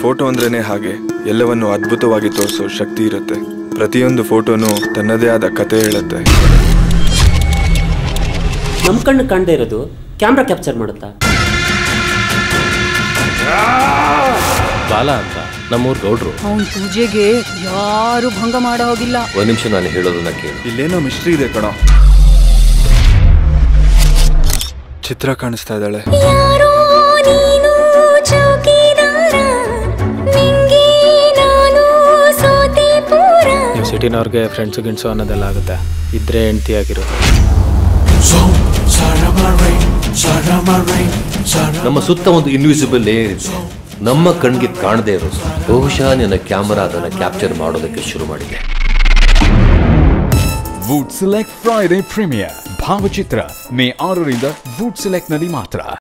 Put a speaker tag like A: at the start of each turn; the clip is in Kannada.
A: ಫೋಟೋ ಅಂದ್ರೇನೆ ಹಾಗೆ ಎಲ್ಲವನ್ನು ಅದ್ಭುತವಾಗಿ ತೋರಿಸೋ ಶಕ್ತಿ ಇರುತ್ತೆ ಪ್ರತಿಯೊಂದು ಫೋಟೋನು ತನ್ನದೇ ಆದ ಕತೆ ಹೇಳುತ್ತೆ
B: ನಮ್ಮ ಕಣ್ಣು ಕಾಣದೇ ಇರೋದು ಕ್ಯಾಮ್ರಾ ಕ್ಯಾಪ್ಚರ್ ಮಾಡುತ್ತಾ
C: ಬಾಲ ಅಂತ ನಮ್ಮೂರ್ ಗೌಡ್ರು
D: ಅವನ್ ಪೂಜೆಗೆ ಯಾರು ಭಂಗ ಮಾಡೋ ಹೋಗಿಲ್ಲ
C: ಒಂದ್ ನಿಮಿಷ ನಾನು ಹೇಳೋದನ್ನ ಕೇಳು
A: ಇಲ್ಲೇನೋ ಮಿಸ್ಟ್ರಿ ಇದೆ ಕಣೋ ಚಿತ್ರ ಕಾಣಿಸ್ತಾ ಇದ್ದಾಳೆ
E: ಯಾರೋ ನೀನು ಚೌಕಿದಾರ ನಿಂಗೆ ನಾನು ಸೋತೆ ಪೂರ
F: ನೀವು ಸಿಟಿನವ್ರಿಗೆ ಫ್ರೆಂಡ್ಸು ಗಿಣ್ಸು ಅನ್ನೋದೆಲ್ಲ ಆಗುತ್ತೆ ಇದ್ರೆ ಹೆಂಡ್ತಿ ಆಗಿರೋ
C: ನಮ್ಮ ಸುತ್ತ ಒಂದು ಇನ್ವಿಸಿಬಲ್ ಲೇಯರ್ ಇದೆ ನಮ್ಮ ಕಣ್ಗೆ ಕಾಣದೇ ಇರೋದು ಬಹುಶಃ ನಿನ್ನ ಕ್ಯಾಮರಾ ಅದನ್ನ ಕ್ಯಾಪ್ಚರ್ ಮಾಡೋದಕ್ಕೆ ಶುರು ಮಾಡಿದೆ
G: ವುಡ್ ಸೆಲೆಕ್ಟ್ ಫ್ರೈಡೆ ಪ್ರೀಮಿಯರ್ ಭಾವಚಿತ್ರ ಮೇ ಆರರಿಂದ ವುಡ್ ಸೆಲೆಕ್ಟ್ ನಲ್ಲಿ ಮಾತ್ರ